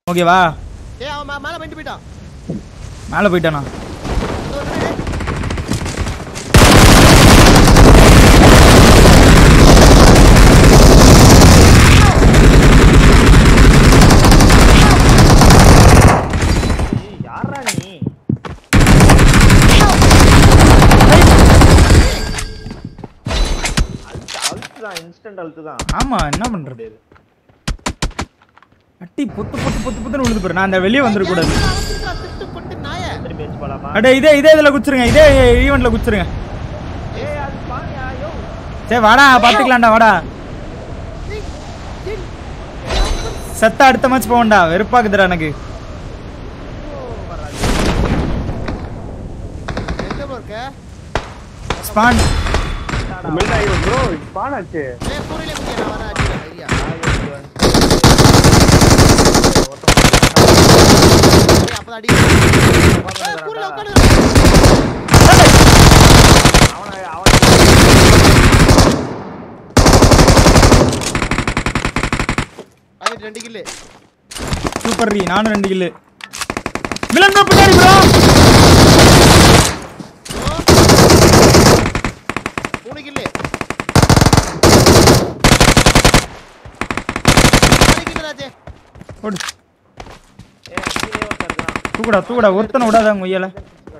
ஓகேவா ஏய் அவன் மே- மேல பண்ணிட்டு போயிட்டான் மேலே போயிட்டானா இதோ ஒரு வீடு. ஏய், யார்ரா நீ அழுத்து அழுத்து தான் இன்ஸ்டன்ட் அழுத்து தான் ஆமா என்ன பண்றது அட்டி பொத்து பொத்து பொத்து பொத்துன்னு விழுந்து போயிரு நான் அந்த வெளியே வந்துடக்கூடாது ஏன் அவசரத்துல திட்டு பொட்டு நாயே. திரும்பி வச்சு போலாமா அடே இதே இதே இதில் குச்சிருங்க இதே ஈவெண்ட்டில் குச்சிருங்க ஏய் அது பாயா யோ சரி வாடா பார்த்துக்கலாம்டா வாடா ஏய், ஏய், செத்த அடுத்த மேட்ச் போகண்டா வெறுப்பாக்குதுடா எனக்கு எங்க bro இருக்க? ஸ்பான் மெல்ட் ஆயிடும் ப்ரோ ஸ்பான் ஆச்சு ஏய், கூரையிலே குதியா, நான் வரேன், அடிக்கிறேன், ஐடியா. ஏய், அப்பதான் அடிக்கிறேன். ஏய், கூரையில உட்காருங்க. அவனை அவனை அது ரெண்டு கில்லு சூப்பர் ரீ நானும் ரெண்டு கில்லு மிலன் bro பின்னாடி ப்ரோ மூணு கில்லு நாலு கில்லு ராஜே ஓடு ஏய் கீழே ஒருத்தன் இருக்கான். தூக்குடா தூக்குடா ஒருத்தனை விடாத உங்க ஐயால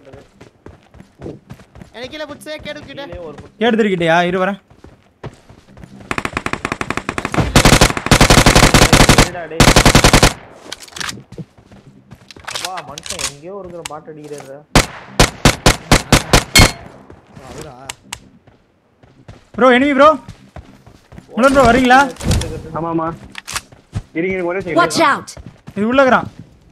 எனக்கு கீழே புடிச்சே கேடு கிட்ட கீழே ஒரு புடி- கேடு திருக்கிட்டியா இரு வரேன் இருடா டேய். அப்பா மனுஷன் எங்கேயோ இருக்கிற பாட்டு அடிக்கிறாரு அவரா bro enemy bro Milan bro வரீங்களா ஆமா ஆமா இருங்க இருங்க, ஒரே Watch செகண்ட் out! இது உள்ளகிறான்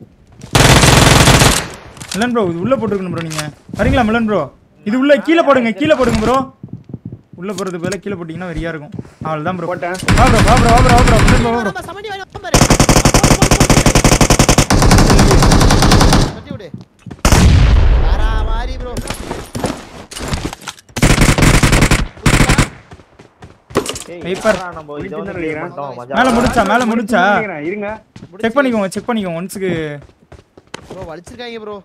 மிலன் ப்ரோ இது உள்ள போட்டுருக்கணும் ப்ரோ நீங்க வரீங்களா மிலன் ப்ரோ இது உள்ள கீழே போடுங்க கீழே போடுங்க ப்ரோ உள்ள போறது பதிலா கீழே போட்டீங்கன்னா வெறியா இருக்கும் அவ்வளவுதான் ப்ரோ போட்டேன் வா ப்ரோ வா ப்ரோ வா ப்ரோ வா ப்ரோ மிலன் ப்ரோ வா ப்ரோ நம்ம சமண்டி வாங்க பாரு போடு, போடு, போடு. தட்டி விடு யாரா மாறி ப்ரோ ஏய் Viper. யாரா நம்ம இதை வந்து முடிச்சுன்னு play நினைக்கிறேன். பண்ணிட்டோம் மஜா மேல முடிச்சா மேல முடிச்சா இருங்க செக் பண்ணிக்கோங்க செக் பண்ணிக்கோங்க ஒன்ஸுக்கு ப்ரோ வலிச்சிருக்காங்க ப்ரோ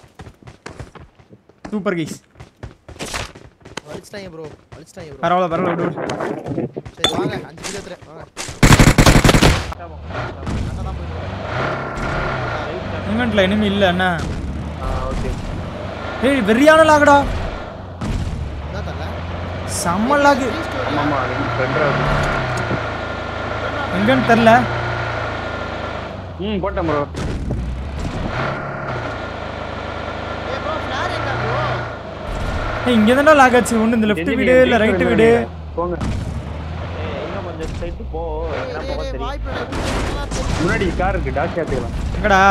சூப்பர் கைஸ் வலிச்சிட்டாங்க ப்ரோ வலிச்சிட்டாங்க ப்ரோ பரவாயில்ல பரவாயில்ல விடு விடு. சரி வாங்க அஞ்சு கிலோ எடுத்துறேன் வாங்க அண்ணா தான் போயிட்டு இவெண்ட்ல enemy இல்ல என்ன ஆ ஓகே ஏய் வெறியான லாகடா என்ன தரல செம்ம லாகு ஆமா ரெண்டரை எங்கன்னு தெரில ம் போட்டேன் ப்ரோ ஏ ப்ரோ ஃபிளார் எங்க ப்ரோ ஏய் இங்க தானே லாக் ஆச்சு ஒண்ணு இந்த லெஃப்ட் வீடு இல்ல ரைட் வீடு போங்க ஏய் இன்னும் கொஞ்சம் சைடு போ என்ன போக தெரியும் வாய்ப்பு இல்லை இப்படி தெரியும் முன்னாடி கார் இருக்கு டாக் ஏத்துக்கலாம் எங்கடா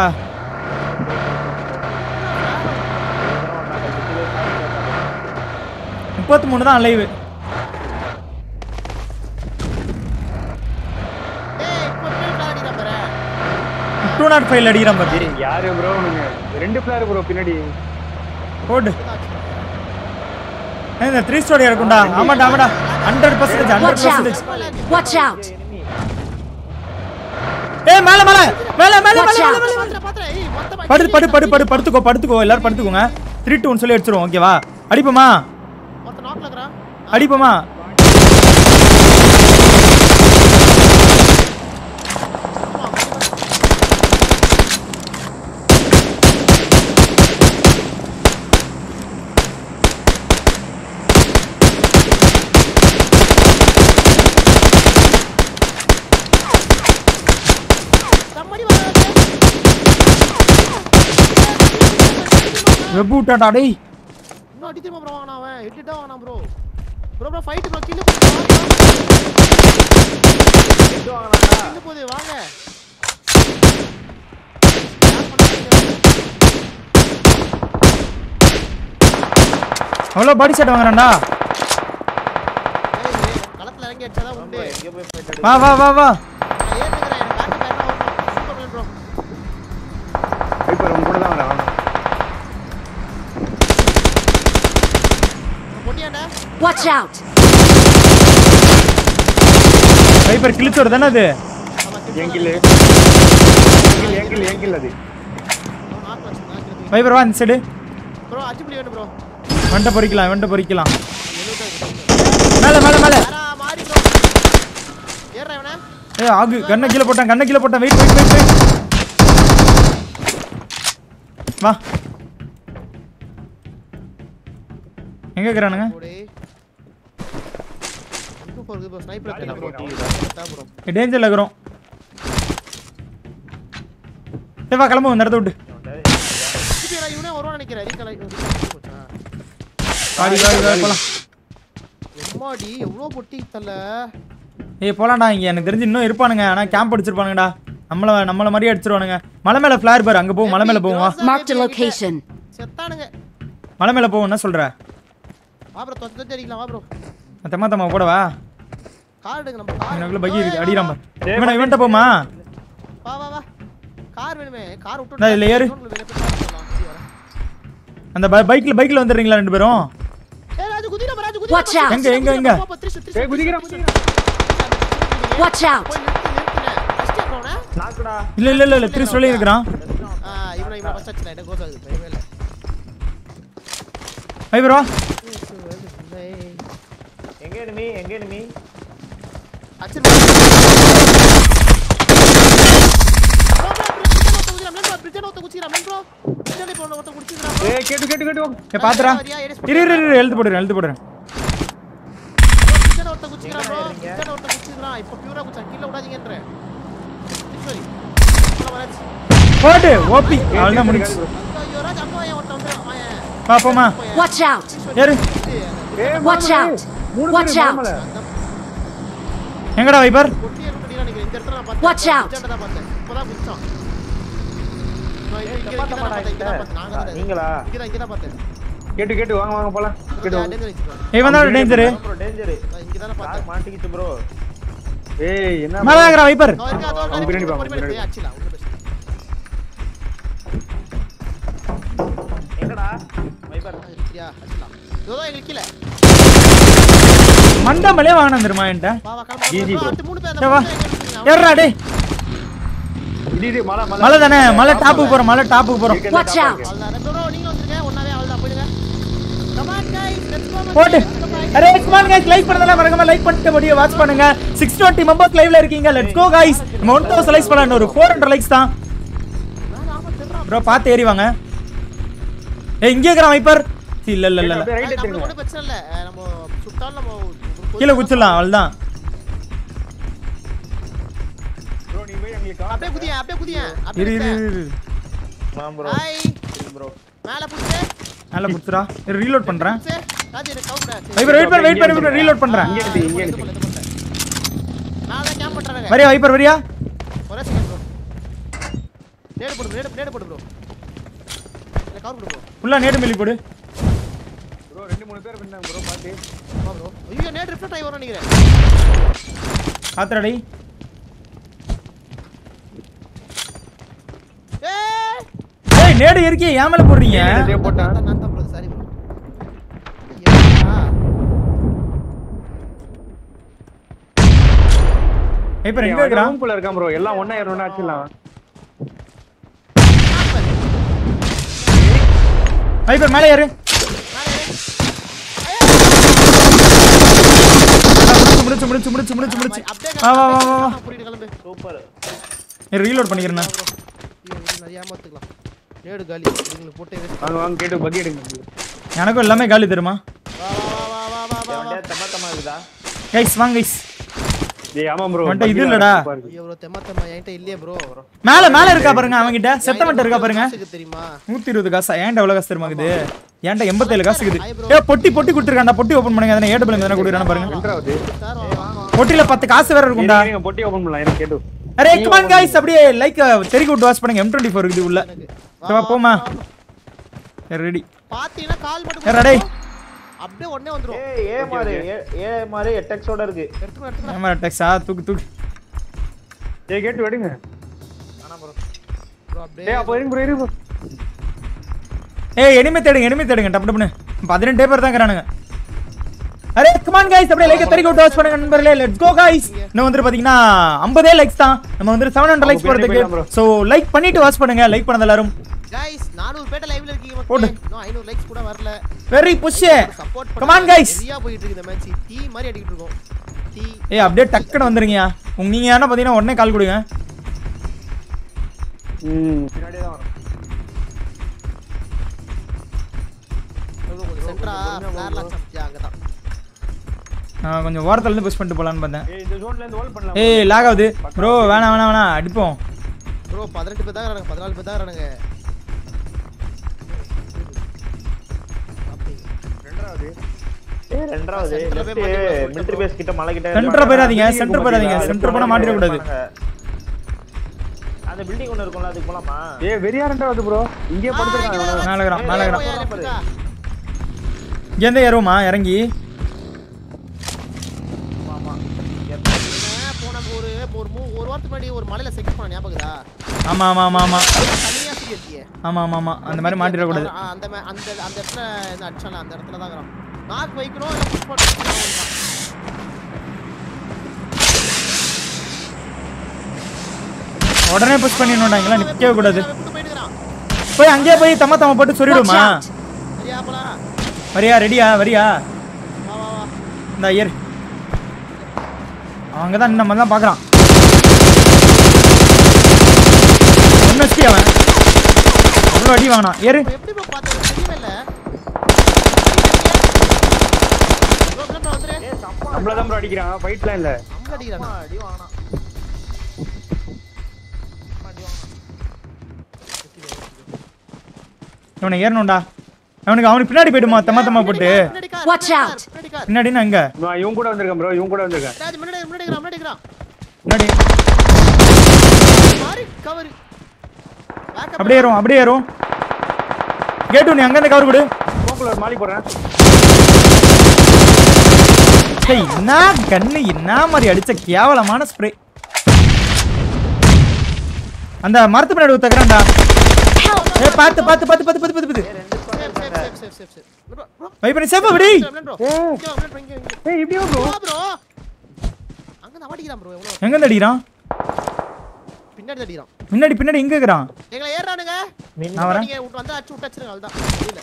முப்பத்தி மூணு தான் லைவ் ஏய் இப்போ போய் ஃபிளார் அடிக்கிறான் பாரு டூ நாட் ஃபைவ் அடிக்கிறான் பாரு ஏய், யாரு ப்ரோ நீங்க ரெண்டு பிளேயர் ப்ரோ பின்னாடி போடு ஏய், இந்த த்ரீ ஸ்டோரி இருக்கும்டா ஆமாடா ஆமாடா hundred percentage hundred Watch out! Percentage Watch out! ஏய் மேல மேல மேல மேல Watch மேல out. மேல பாத்துறேன் பாத்துறேன் ஏய் மொத்தமா படு படு படு படு படுத்துக்கோ படுத்துக்கோ எல்லாரும் படுத்துக்கோங்க த்ரீ டூன்னு சொல்லி அடிச்சிருவோம் ஓகேவா அடிப்போமா மொத்த நாக்ல இருக்கறான் அடிப்போமா சம்மடி வர வெப் விட்டாடா டேய் இன்னும் அடி திரும்ப ப்ரோ வாங்கினா அவன் எட்டுட்டா வாங்கினா bro bro bro fight bro kill kill போகுது வாங்க அவ்வளோ பாடி செட் வாங்குறான்டா ஏய், ஏய், களத்துல இறங்கி அடிச்சாதான் உண்டு எங்க போய் fight வா வா வா வா நான் ஏத்துக்கிறேன் எனக்கு பேக் பேக் வரணும் சூப்பர் ப்ரோ வைப்பர் உங்க கூட தான் வரேன் வாங்க. பொட்டியாண்டா Watch out! வைப்பர் கிழிச்சோடு தானே அது ஆமா என் கில்லு ஏங்கில் ஏங்கில் ஏங்கில் அது நாக்கு வச்சு நாக்கு வைபர் வா இந்த சைடு ப்ரோ அச்சு புள்ளி வேணும் ப்ரோ வெண்ட பொறிக்கலாம் வெண்ட பொறிக்கலாம் எழுபது மேல மேல மேல யாரா மாறி ப்ரோ ஏறா இவனே ஏய் ஆகு கண்ணை கீழே போட்டான் கண்ணை கீழே போட்டான் வெயிட் வெயிட் வெயிட் வெயிட் வா எங்க இருக்கிறானுங்க போடே இங்க போறது ப்ரோ ஸ்னைப்பர் என்ன ப்ரோ bro, தா ப்ரோ டேஞ்சர்ல இருக்கிறோம் ஏய் வா கிளம்பு இந்த இடத்த விட்டு இப்ப இவனே வருவான் நினைக்கிறேன் ரீகலை வாடி வாடி வாடி போலாம் எம்மாடி எவ்வளோ பொட்டி தல ஏய் போலாம்டா இங்க எனக்கு தெரிஞ்சு இன்னும் இருப்பானுங்க ஆனா கேம்ப் அடிச்சிருப்பானுங்கடா நம்மள நம்மள மாதிரியே அடிச்சிருவானுங்க மலை மேல ஃபிளார் பாரு அங்க போவோம் மலை மேல போவோம் வா Marked a location. செத்தானுங்க மலை மேல போவோம் என்ன சொல்ற வா ப்ரோ தொத்து தொத்து அடிக்கலாம் வா ப்ரோ தெம்மா தெம்மா கூட வா கார் எடுங்க நம்ம கார் எனக்குள்ள பகி இருக்கு அடிக்கிறான் பாரு இவனை இவன்ட்ட போமா வா வா வா கார் வேணுமே கார் விட்டு இந்தா இதுல ஏறு. அந்த பைக்ல பைக்ல வந்துடுறீங்களா ரெண்டு பேரும் ஏய் ராஜு குதிரை ராஜு Watch குதிரை out. எங்க, எங்க, எங்க? ஏய் குதிக்கிறேன் Watch out. போய் நிறுத்து நிறுத்துனே ஃபர்ஸ்ட் போனே நாக்குடா இல்ல இல்ல இல்ல இல்ல த்ரீ சொல்லி இருக்கிறான் ஆ இவனை இவனை ஃபர்ஸ்ட் அடிச்சல எனக்கு கோஸ் ஆகுது பயமே இல்ல வைபர் வா எங்க enemy எங்க enemy ஏய் கேட்டு கேட்டு கேட்டு வாங்க. ஏ பாத்துடா இரு இரு இரு எழுத்து போடுறேன் எழுத்து போடுறேன் போடு ஓபி அவ்வளவுதான் முடிச்சு வா போமா Watch out. ஏறு ஏய் Watch out. மூணு Watch பேரு out. மாமல. எங்கடா வைபர் Watch out. நீங்களா கேட்டு கேட்டு வாங்க வாங்க போலாம் கேட்டு வாங்க இவன் தான் டேஞ்சரு ப்ரோ டேஞ்சர் இங்கதானே கார் பார்த்தேன் மாட்டிக்கிச்சு ப்ரோ ஏய் என்ன மேல இருக்கிற வைபர் அவன் இருக்கா, அதோ அவன் பின்னாடி பாப்போம், பின்னாடி பின்னாடி. அடிச்சிடலாம், ஒண்ணும் பிரச்சனை எங்கடா வைபர் இல்ல. சரியா, அடிச்சிடலாம். இதோ எங்களுக்கு கீழே. மண்டமலே வாங்கினா தெரியுமா என்கிட்ட வா, வா, கிளம்பு. Easy bro. அடுத்து மூணு பேர், அந்த சரி, வா. மூணு பேர் எங்க இருக்கீங்க? ஏறுடா டேய் இது இது மலை மலை மலை தானே மலை டாப்புக்கு போறோம் மலை டாப்புக்கு போறோம் இருக்கிறதுல Watch top out. இருக்கு. அவ்வளவுதான். bro, நீங்களும் வந்துருங்க. ஒண்ணாவே அவ்வளவுதான், போயிடுங்க. Come on, guys. Let's go, man. போட்டு Come on. அரே ஸ்மால் கைஸ் லைக் பண்ணதெல்லாம் மறக்காம லைக் பண்ணிட்டு வீடியோ வாட்ச் பண்ணுங்க 620 மெம்பர்ஸ் லைவ்ல இருக்கீங்க லெட்ஸ் கோ கைஸ் நம்ம 1000 லைக்ஸ் பண்ணலாம் ஒரு 400 லைக்ஸ் தான் ப்ரோ பார்த்து ஏறி வாங்க ஏய் இங்கே இருக்கிறான் வைப்பர் இல்ல இல்ல இல்ல இல்ல அப்படியே right நம்மளுக்கு எடுத்துருங்க. ஒண்ணும் பிரச்சனை இல்ல. அஹ், நம்ம சுட்டாலும் நம்ம ஒரு- கீழே குச்சிடலாம் அவ்வளவுதான் Bro, நீ போய் எங்களுக்கு காட்டு. அப்படியே குதியேன், அப்படியே குதியேன். இரு அப்படியே இரு குதியேன். இரு, இரு ஆ ப்ரோ Hi. ப்ரோ மேல புடிச்சு, நல்லா குத்துறா ரீலோட் பண்றேன் புடிச்சு. ராஜு, எனக்கு கவுண்ட் சரி. வைப்பர் வெயிட் பண்ணு வெயிட் பண்ணு ரீலோட் பண்றேன் இங்க எடுத்து, இங்க இது எடுத்து. பண்ணு, இது பண்ணு. நான் தான் camp பண்றேன். வரியா வைப்பர் வரியா ஒரே second bro. நேடு போடு, நேடு- நேடு போடு bro. இல்ல, cover போடு bro. ஃபுல்லா நேடு மில்லி போடு Bro, ரெண்டு மூணு பேர் பின்னாங்க bro, பாத்து. வா bro. ஐயோ, நேடு reflect ஆகி வரும்னு நினைக்கிறேன். ஆத்திரடை ஏய்! ஏய் நேடு இருக்கே ஏன் மேல போடுறீங்க இதே போட்டேன். நான் தான், நான் தான் bro, sorry bro. ஏன்டா? வைப்பர் எங்க அவன் இருக்கிறான் room குள்ள இருக்கான் bro. எல்லாம் ஒண்ணா ஏறணும்னா அடிச்சிடலாம். வைப்பர் மேலே ஏறு மேலே ஏறு. முடிச்சு முடிச்சு முடிச்சு முடிச்சு முடிச்சு அப்படியே வா வா வா வா வா புரியுது, கிளம்பு. சூப்பர் ரீலோட் பண்ணிக்கிறேன் ஐயோ, இது நிறைய ஏமாத்துக்கலாம். நேடு காலி இதுங்களுக்கு போட்டு waste. வாங்க வாங்க கேட்டு பக்கி எடுங்க எனக்கும் எல்லாமே காலி தருமா வா வா வா வா வா வா வா தம்மா தம்மா இருக்குதா கைஸ் வாங்க கைஸ் ஏய் ஆமா ப்ரோ அவன்கிட்ட இது இல்லடா. ஐயோ ப்ரோ தெம்மா தெம்மா என்கிட்ட இல்லையே ப்ரோ மேல மேல இருக்கா பாருங்க அவன்கிட்ட செத்த மட்டும் இருக்கா பாருங்க தெரியுமா நூத்தி இருபது காசா ஏன்டா எவ்வளவு காசு தெரியுமாக்குது ஏன்டா எண்பத்தேழு காசு இருக்குது ஏ பொட்டி பொட்டி கொடுத்துருக்காண்டா பொட்டி ஓபன் பண்ணுங்க அதனை ஏடு பிள்ளைங்க தானே கொடுக்குறானு பாருங்க ரெண்டாவது சார் வாங்க பொட்டில பத்து காசு வேற இருக்கும்டா இருங்க, இருங்க, பொட்டி ஓபன் பண்ணலாம் எனக்கு கேட்டு அரே கமான் கைஸ் அப்படியே லைக் தெறிக்க விட்டு வாட்ச் பண்ணுங்க M24 இருக்குது உள்ள சரி, வா, போமா ரெடி பாத்தீங்கன்னா கால் மட்டும் ஏறா டேய். அப்படியே உடனே வந்துரும் ஏய் ஏ மாறு ஏ- ஏ மாறு எட்டெக்ஸோட இருக்கு எடுத்துக்கோ எடுத்துக்கோ ஏமா டெக்ஸா தூக்கு தூக்கு ஏய் கேட்டு வெடுங்க ப்ரோ அப்படியே ஏய் அப்போ இருங்க ப்ரோ இருங்க bro. ஏய் எனிமே தேடுங்க எனிமே தேடுங்க டப்பு டப்புன்னு பதினெட்டு பேர் தான் இருக்கிறானுங்க அரே கமான் கைஸ் அப்படியே லைக் தெறிக்க விட்டு வாட்ச் பண்ணுங்க நண்பர்களே லெட்ஸ் கோ கைஸ் இன்னும் வந்து பாத்தீங்கன்னா 50 லைக்ஸ் தான் நம்ம வந்து 700 லைக்ஸ் பின்னாடி போறதுக்கு போயிடலாம் bro. சோ லைக் பண்ணிட்டு வாட்ச் பண்ணுங்க லைக் பண்ணது எல்லாரும் கைஸ் 400 பேட்ட லைவ்ல இருக்கீங்க போடு. மக்களே இன்னும் 500 லைக்ஸ் கூட வரல very push support come on guys சரியா போயிட்டு இருக்கு இந்த மேட்ச் டீ மாதிரி அடிக்கிட்டு இருக்கோம் டீ ஏய் அப்படியே டக்குன்னு வந்துருங்கயா உங்க நீங்க என்ன பாத்தீங்கன்னா உடனே கால் கொடுங்க ம் பின்னாடியே தான் வரும் சென்ட்ரா ஃபிளார்லாம் சம்தியா அங்கதான் நான் கொஞ்சம் ஓரத்துல இருந்து புஷ் பண்ணிட்டு போலான்னு பார்த்தேன் ஏய் இந்த ஜோன்ல இருந்து ஹோல்ட் பண்ணலாம் ஏய் லாக் ஆகுது ப்ரோ வேணாம் வேணாம் வேணாம் அடிப்போம் ப்ரோ 18 பேர் தான் இருக்காங்க 14 பேர் தான் இருக்காங்க ரெண்டாவது ஏய், ரெண்டாவது Center போய் left மாட்டிக்கலாம், military base கிட்ட மலை கிட்ட சென்டர் போயிடாதீங்க சென்டர் போயிடாதீங்க சென்டர் போனா மாட்டிட கூடாது அந்த பில்டிங் ஒண்ணு இருக்கும்ல அதுக்கு போலாமா ஏய் வெறியா ரெண்டாவது ப்ரோ இங்கே படுத்துருக்காங்க இவனுங்க. மேல இருக்கிறான் மேல இருக்கிறான் போய் left இருக்கா? இங்க இருந்து ஏறுவோமா இறங்கி என்ன போன ஒரு ஒரு மூ- ஒரு வாரத்துக்கு முன்னாடி ஒரு மலையில செக் பண்ண ஞாபகம் இருக்கா? ஆமா ஆமா ஆமா ஆமா தனியா சுத்தி இருக்கியே. ஆமா ஆமா ஆமா அந்த மாதிரி மாட்டிட கூடாது ஆ, அந்த மே- அந்த அந்த இடத்துல என்ன அடிச்சானே அந்த இடத்துல தான் இருக்கிறான் நாக் வைக்கணும் இல்ல புஷ் பண்ணணும் உடனே புஷ் பண்ணிடணும்டாங்களா நிக்கவே கூடாது விட்டு போயிட்டு இருக்கிறான் போய் அங்கேயே போய் தம்ம தம்ம போட்டு Watch சொல்லிடுமா out! சரியா போலாம் வரியா ரெடியா வரியா வா வா வா இந்த ஐயர் அவங்க தான் நம்ம தான் பார்க்குறான் ஒன்று வச்சு அவன் அவ்வளோ அடி வாங்கினான் ஏறு இப்ப எப்படி ப்ரோ பார்த்தது தெரியவே இல்ல ப்ரோ ப்ரோ ப்ரோ வந்துரு நம்மள தான் ப்ரோ அடிக்கிறான் ஃபைட்லாம் இல்ல நம்ம அடிக்கிறான் அடி வாங்கினா இவனை ஏறணும்டா அவனுக்கு அவனுக்கு பின்னாடி போயிடுமா தம்மா தம்மா போட்டு பின்னாடி கார், Watch பின்னாடி out. கார், பின்னாடி கார். பின்னாடின்னு அங்க நான் இவன் கூட வந்திருக்கேன் ப்ரோ இவன் கூட வந்திருக்கேன் ராஜ் முன்னாடி முன்னாடி இருக்கிறான் முன்னாடி இருக்கிறான் பின்னாடி மாறி கவர் பேக்கப் அப்படியே ஏறும் அப்படியே ஏறும் கேட்டு நீ அங்கேருந்து கவர் கொடு கோக்குல ஒரு மாலி போடுறேன் டேய் என்ன கண்ணு என்ன மாதிரி அடிச்ச கேவலமான ஸ்ப்ரே அந்த மரத்து பின்னாடி ஒருத்தக்கிறான்டா Help! ஏ பார்த்து பார்த்து பார்த்து பார்த்து பார்த்து பார்த்து safe safe safe safe safe safe bro bro வை பண்ணி சேஃபா விடி ப்ரோ இங்க வா ப்ரோ இங்க இங்க ஏய் இப்படியே ப்ரோ வா ப்ரோ அங்க நான் அடிக்கிறான் ப்ரோ எவ்வளவு எங்க அடிக்கிறான் பின்னாடி அடிக்கிறான் முன்னாடி பின்னாடி எங்க இருக்கிறான் எங்களை ஏறானுங்க நான் வரேன் நீங்க விட்டு வந்து அடிச்சு விட்டு வச்சிருங்க அவ்வளவுதான் இல்ல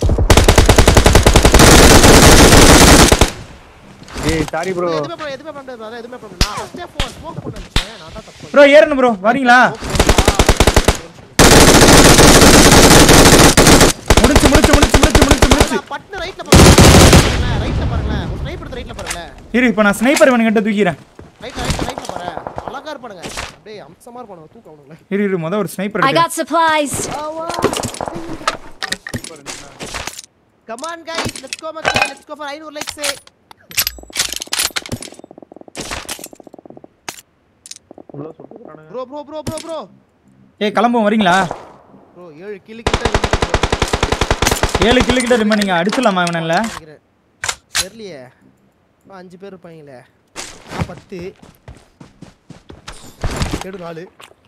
ஏய் சாரி ப்ரோ எதுமே ப்ரோ எதுமே பண்ண முடியாது எதுமே பண்ண முடியாது நான் ஃபர்ஸ்டே ஃபோன் ஸ்மோக் போட்டு வந்துச்சேன் நான் தான் தப்பு ப்ரோ ஏறணும் ப்ரோ வரீங்களா முடிச்சு முடிச்சு முடிச்சு முடிச்சு முடிச்சு முடிச்சு நான் பட்டு ரைட்ல பாருங்க ரைட்ல பாருங்களேன் ஒரு ஸ்னைப்பர் எடுத்து ரைட்ல பாருங்களேன் இரு இப்போ நான் ஸ்னைப்பர் இவனுக்கிட்ட தூக்கிறேன் ரைட்ல ரைட்ல ரைட்ல பாரு அழகா இருப்பானுங்க அப்படியே அம்சமா இருப்பானுங்க தூக்கம் அவனுங்களே இரு இரு முத ஒரு sniper I got supplies! Come on guys, let's go மக்களே, let's go for 500 likes. இவ்வளவு சுட்டுக்கிறானுங்க Bro, bro, bro, bro, bro. ஏய் கிளம்புவோம் வரீங்களா Bro, ஏழு கில்லு கிட்ட இருக்கு bro. ஏழு கிலோ கிட்ட இருமா நீங்க அடிச்சிடலாமா இவனில் நினைக்கிறேன். தெரியலையே ஆ, அஞ்சு பேர் இருப்பாங்களே நான் பத்து கேடு நாலு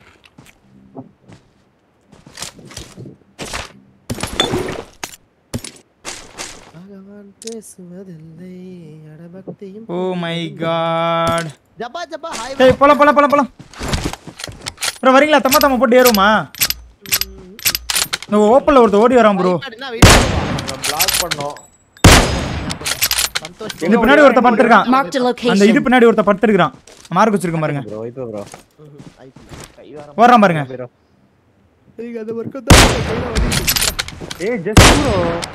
பகவான் பேசுவதில்லை அடபக்தியும் ஓ மை காட் ஜப்பா ஜப்பா ஹாய் டேய் போலாம் போலாம் போலாம் போலாம் ப்ரோ வரீங்களா தம்மா தம்மா போட்டு ஏறுமா இந்த ஓப்பனில் ஒருத்தர் ஓடி வரான் ப்ரோ என்ன வெயிட் பிளாக் பண்ணோம் சந்தோஷ் இது பின்னாடி ஒருத்தர் படுத்திருக்கான் Marked a அந்த இது location. பின்னாடி ஒருத்தர் படுத்திருக்கான் மார்க் வச்சிருக்கேன் பாருங்க ப்ரோ இப்போ ப்ரோ ஓடுறான் பாருங்க நீங்க அந்த ஒர்க் தான் ஏய் ஜஸ்ட் ப்ரோ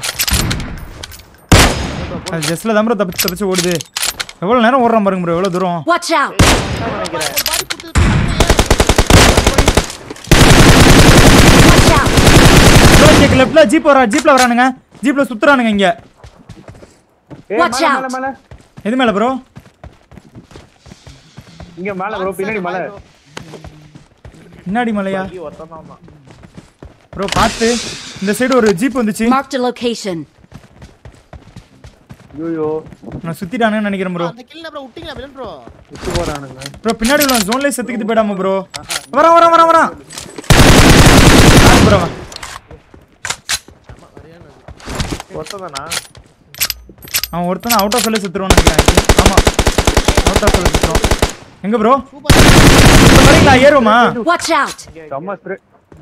அது ஜஸ்ட்ல தான் ப்ரோ தப்பிச்சு தப்பிச்சு ஓடுது எவ்வளோ நேரம் ஓடுறான் பாருங்க ப்ரோ எவ்வளோ தூரம் Watch out! Watch out! Bro இங்கே லெஃப்ட்ல ஜீப் வரா ஜீப்ல வரானுங்க ஜீப்ல சுத்துறானுங்க இங்க ஏய் Watch மேல out. மேல மேல எது மேல ப்ரோ இங்க மேல ப்ரோ பின்னாடி மலை பின்னாடி மலையா ஒருத்தன் தான் ப்ரோ பார்த்து இந்த சைடு ஒரு ஜீப் வந்துச்சு Marked a location. ஐயோ நான் சுத்திட்டானுன்னு நினைக்கிறேன் ப்ரோ அந்த கில்ல ப்ரோ விட்டீங்களா வில்லன் ப்ரோ விட்டு போறானுங்க ப்ரோ பின்னாடி உள்ள ஜோன்லயே செத்துக்கிட்டு போயிடாம ப்ரோ வரான் வரான் வரான் வரான் ப்ரோ ஒருத்தன் தானா அவன் ஒருத்தன் அவுட் ஆஃப் சொல்ல சுத்துருவான்னு நினைக்கிறேன் ஆமா அவுட் ஆஃப் சொல்ல சுத்துருவான் எங்க ப்ரோ சூப்பர் வரீங்களா ஏறுவோமா Watch out! செம்ம ஸ்ப்ரே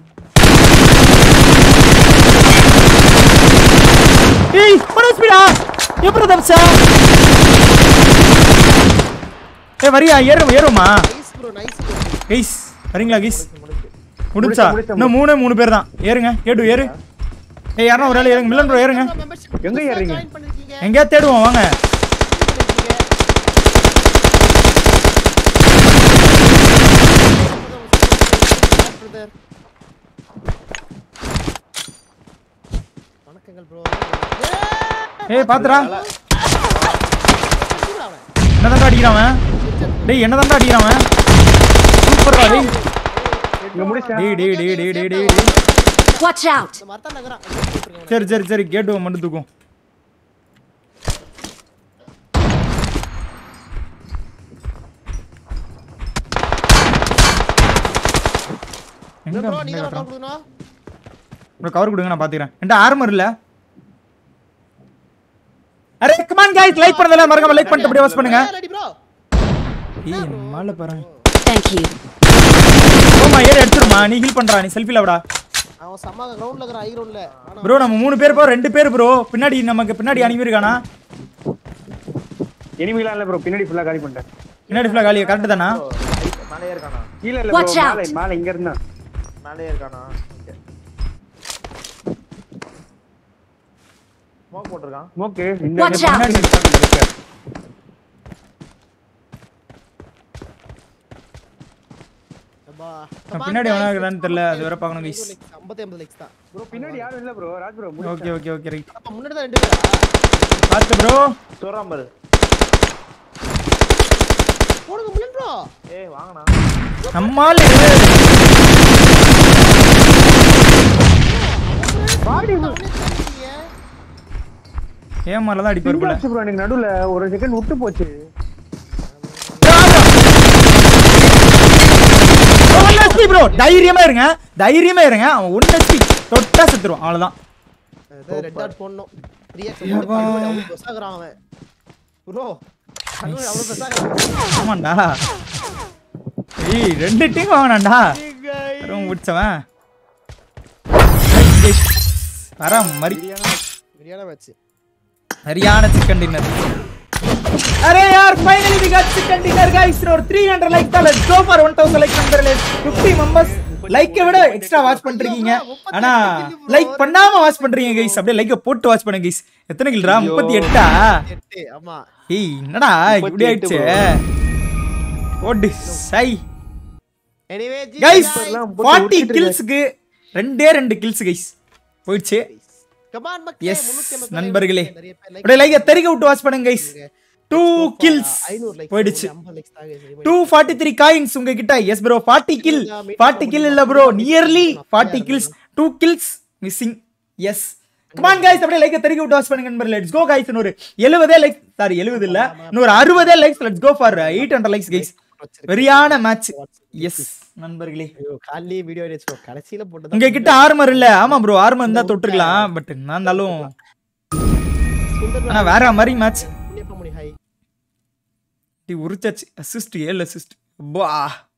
ஏய் ஒரு ஸ்பீடா எப்படி தப்பிச்சா ஏய் வரியா ஏறும் ஏறுமா nice bro nice bro guys வரீங்களா கைஸ் முடிச்சா இன்னும் மூணு மூணு பேர் தான் ஏறுங்க கேடு ஏறு ஏய் யாரும் ஒரு ஆள் ஏறுங்க மில்லன் ப்ரோ ஏறுங்க எங்க ஏறுறீங்க? ஜாயின் பண்ணிருக்கீங்க எங்கேயா தேடுவோம் வாங்க வணக்கங்கள் ப்ரோ ஏய் பாத்துடா என்னதான்டா அடிக்கிறான் அவன்? டேய் என்னதான்டா அடிக்கிறான் அவன்? சூப்பர்டா டேய் இங்க முடிச்சேன் டேய் டேய் டேய் டேய் டேய் டேய் டேய். Watch out! இந்த மரத்தான் நகரம் சரி சரி சரி கேட்டு மட்டும் தூக்கும் எங்க ப்ரோ எங்க நீங்க தான் கட்டுறான்? கொடுக்கணும் bro கவர் கொடுங்க நான் பாத்துக்கிறேன் என்கிட்ட ஆர்மர் இல்ல அரே கமான் गाइस லைக் பண்ணதெல்லாம் மறக்காம லைக் பண்ணிட்டு அப்படியே வாட்ச் பண்ணுங்க ரெடி ப்ரோ ஏய் மேல பாருங்க Thank you. ஓமா ஏற எடுத்துருமா நீ ஹீல் பண்றா நீ செல்ஃபில விடா அவன் சம்மா கிரவுண்ட்ல இருக்கிற ஹை கிரவுண்ட்ல ஆனா ப்ரோ நம்ம மூணு பேர் போ ரெண்டு பேர் ப்ரோ பின்னாடி நமக்கு பின்னாடி அனுப்பி இருக்கானா எனிமிலாம் இல்ல ப்ரோ பின்னாடி ஃபுல்லா காலி பண்ணிட்டேன் பின்னாடி ஃபுல்லா காலி கரெக்ட் தானா மேலே இருக்கானா கீழ இல்ல ப்ரோ Watch out. மேலே மேலே இங்க இருந்தா மேலே இருக்கானா ஸ்மோக் போட்டிருக்கான் ஸ்மோக்கு இந்த Watch இந்த out. பின்னாடி இருக்கு. அப்பா. நான் Come on, பின்னாடி guys. எவனா இருக்கிறான்னு தெரியல அது வர பார்க்கணும் guys 50 50 லைக்ஸ் தான் ப்ரோ பின்னாடி யாரும் இல்ல bro Raj bro okay okay okay right அப்ப முன்னாடி தான் ரெண்டு பேரா பார்த்து ப்ரோ சொல்றான் பாரு போடுங்க முள்ளன் ப்ரோ ஏய் வாங்கண்ணா நம்மால் பாடி ஏமால தான் அடிப்பார் போல ப்ரோ எனக்கு நடுவுல ஒரு செகண்ட் விட்டு போச்சு ஒன் ஹெச்பி ப்ரோ தைரியமா இருங்க தைரியமா இருங்க அவன் ஒன் ஹெச்பி தொட்டா செத்துருவான் அவ்வளவுதான் ரெட் டாட் போடணும் ரியாக்ஷன் அவ்வளவு பெருசாகிறான் அவன் ப்ரோ அவ்வளவு பெருசாகிறான் ஆமாண்டா ஏய் ரெண்டு டீம் வாங்கினான்டா ரொம்ப பிடிச்சவன் வர மாதிரி சரியான மேட்ச் சரியான சிக்கன் டின்னர் அரே யார் finally we got chicken dinner guys ஒரு 300 லைக் தான் let's go for 1000 like number 50 members லைக்கை விட எக்ஸ்ட்ரா வாட்ச் பண்றீங்க ஆனா லைக் பண்ணாம வாட்ச் பண்றீங்க गाइस அப்படியே லைக்க போட்டு வாட்ச் பண்ணுங்க गाइस எத்தனை கில்ரா 38ஆ எட்டு ஆமா ஏய் என்னடா இப்படி ஆயிடுச்சு ஓடு சை எனிவே गाइस 40 கில்ஸ்க்கு ரெண்டே ரெண்டு கில்ஸ் गाइस போயிடுச்சு கமான் எஸ் நண்பர்களே அப்படியே லைக்க தெறிக்க விட்டு வாட்ச் பண்ணுங்க गाइस 2 கில்ஸ் 500 லைக்ஸ் போயிடுச்சு 50 லைக்ஸ் தாங்க சரி டூ ஃபார்ட்டி த்ரீ காயின்ஸ் உங்ககிட்ட yes bro forty kill forty kill இல்ல bro nearly forty kills two kills missing yes come on guys அப்படியே லைக் தெரிவிக்க விட்டு வாட்ச் பண்ணுங்க நண்பர் லெட்ஸ் கோ கைஸ் இன்னொரு எழுபதே லைக் சாரி எழுபது இல்ல இன்னொரு அறுபதே likes let's go for eight hundred likes guys வெறியான மேட்ச் எஸ் நண்பர்களே ஐயோ காலையிலே வீடியோ எடுத்து கடைசியில போட்டது உங்ககிட்ட ஆர்மர் இல்ல ஆமா ப்ரோ ஆர்மர் இருந்தா தொட்டுருக்கலாம் பட் நான் இருந்தாலும் ஆனா வேற மாதிரி மேட்ச் முனி ஹை உரிச்சாச்சு அசிஸ்ட் ஏழு அசிஸ்ட் பா